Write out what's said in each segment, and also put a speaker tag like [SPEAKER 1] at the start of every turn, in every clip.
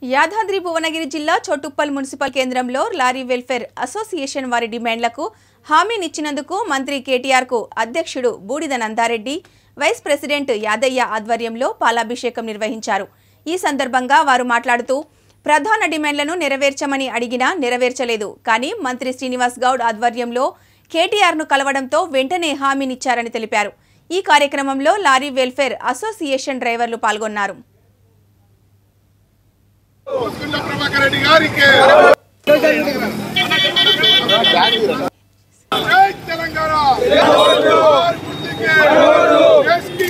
[SPEAKER 1] యాదాద్రి భువనగిరి జిల్లా చోటుప్పల్ మున్సిపల్ కేంద్రంలో lorry welfare association వారి డిమాండ్లకు హామీనిచ్చినందుకు మంత్రి కేటీఆర్కు అధ్యక్షుడు బూడిద నందారెడ్డి వైస్ ప్రెసిడెంట్ యాదయ్య ఆధ్వర్యంలో పాలాభిషేకం నిర్వహించారు ఈ సందర్భంగా వారు మాట్లాడుతూ ప్రధాన డిమాండ్లను నెరవేర్చమని అడిగినా నెరవేర్చలేదు కానీ మంత్రి శ్రీనివాస్ గౌడ్ ఆధ్వర్యంలో కేటీఆర్ను కలవడంతో వెంటనే హామీనిచ్చారని తెలిపారు ఈ కార్యక్రమంలో లారీ వెల్ఫేర్ అసోసియేషన్ డ్రైవర్లు పాల్గొన్నారు
[SPEAKER 2] గుండ ప్రభాకర్ రెడ్డి గారికి జై తెలంగాణ జోహార్ గుర్తుకే. ఎస్పీ.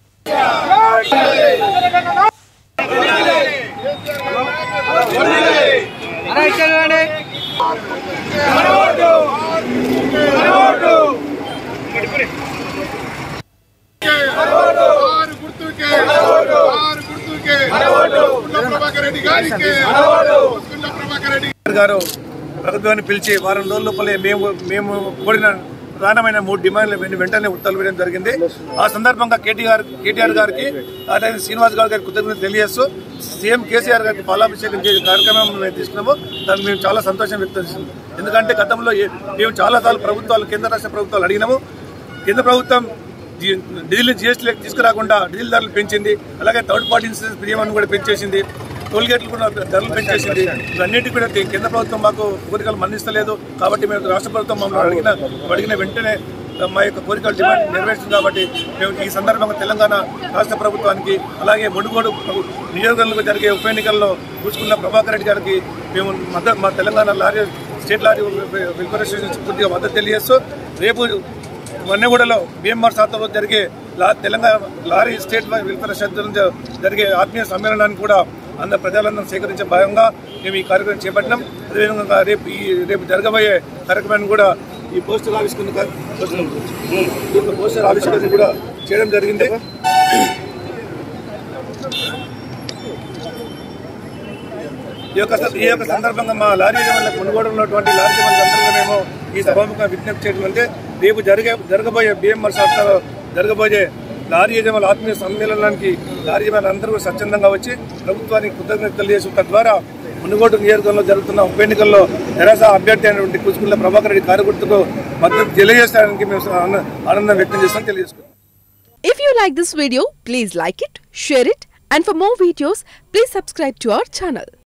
[SPEAKER 2] జోహార్ గుర్తుకే. జోహార్ గుర్తుకే. గుండ ప్రభాకర్ రెడ్డి గారికి గుండ ప్రభాకర్ రెడ్డి
[SPEAKER 3] గారు ప్రభుత్వాన్ని పిలిచి వారం రోజుల లోపలే మేము మేము కోరిన ప్రధానమైన మూడు డిమాండ్లు వెంట- వెంటనే ఉత్తర్వులు వేయడం జరిగింది ఆ సందర్భంగా కేటీఆర్ కేటీఆర్ గారికి అదే శ్రీనివాస్ గౌడ్ గారికి కృతజ్ఞత తెలియజేస్తూ సీఎం కేసీఆర్ గారికి పాలాభిషేకం చేసే కార్యక్రమం మేము తీసుకున్నాము దానికి మేము చాలా సంతోషం వ్యక్తం చేస్తున్నాం ఎందుకంటే గతంలో ఏ- మేము చాలాసార్లు ప్రభుత్వాలు కేంద్ర రాష్ట్ర ప్రభుత్వాలు అడిగినాము కేంద్ర ప్రభుత్వం జీ- డీజిల్ జిఎస్టీ తీసుకురాకుండా డీజిల్ ధరలు పెంచింది అలాగే థర్డ్ పార్టీ ఇన్సూరెన్స్ ప్రీమియం కూడా పెంచేసింది టోల్ గేట్లు కూడా ధరలు పెంచేసింది ఇవన్నిటికీ కూడా కేంద్ర ప్రభుత్వం మాకు కోరికలు మన్నిస్తలేదు కాబట్టి మేము రాష్ట్ర ప్రభుత్వం మమ్మల్ని అడిగిన అడిగిన వెంటనే మా యొక్క కోరికలు డిమాండ్ నెరవేర్చింది కాబట్టి మేము ఈ సందర్భంగా తెలంగాణ రాష్ట్ర ప్రభుత్వానికి అలాగే మునుగోడు నియోజకవర్గంలో జరిగే ఉప ఎన్నికల్లో కూర్చుకున్న ప్రభాకర్ రెడ్డి గారికి మేము మద్దతు మా Telangana lorry state lorry welfare association పూర్తిగా మద్దతు తెలియజేస్తూ రేపు వన్నెగూడలో బిఎంఆర్ శాతంలో జరిగే లా Telangana lorry state welfare association జరిగే ఆత్మీయ సమ్మేళనాన్ని కూడా అందరు ప్రజలందరూ సేకరించే భాగంగా మేము ఈ కార్యక్రమం చేపట్టినాం అదేవిధంగా రేపు ఈ రేపు జరగబోయే కార్యక్రమాన్ని కూడా ఈ పోస్టర్ ఆవిష్కరణ దీంట్లో పోస్టర్ ఆవిష్కరణ కూడా చేయడం జరిగింది ఈ యొక్క ఈ యొక్క సందర్భంగా మా లారీ యజమానుల కొనుగోలు ఉన్నటువంటి లారీ యజమానులందరూ మేము ఈ సభాముఖంగా విజ్ఞప్తి చేయడం అంటే రేపు జరిగే జరగబోయే బిఎంఆర్ సంస్థలో జరగబోయే లారీ యజమానుల ఆత్మీయ సమ్మేళనానికి లారీ యజమానులు అందరూ కూడా స్వచ్ఛందంగా వచ్చి ప్రభుత్వానికి కృతజ్ఞతలు తెలియజేసి తద్వారా మునుగోడు నియోజకవర్గంలో జరుగుతున్న ఉప ఎన్నికల్లో తెరాస అభ్యర్థి అయినటువంటి కుచుకుల ప్రభాకర్ రెడ్డి కార్యకర్తకు మద్దతు తెలియజేయడానికి మేము ఆనంద- ఆనందం వ్యక్తం చేస్తాం తెలియజేసుకుంటాం
[SPEAKER 4] If you like this video, please like it, share it, and for more videos, please subscribe to our channel.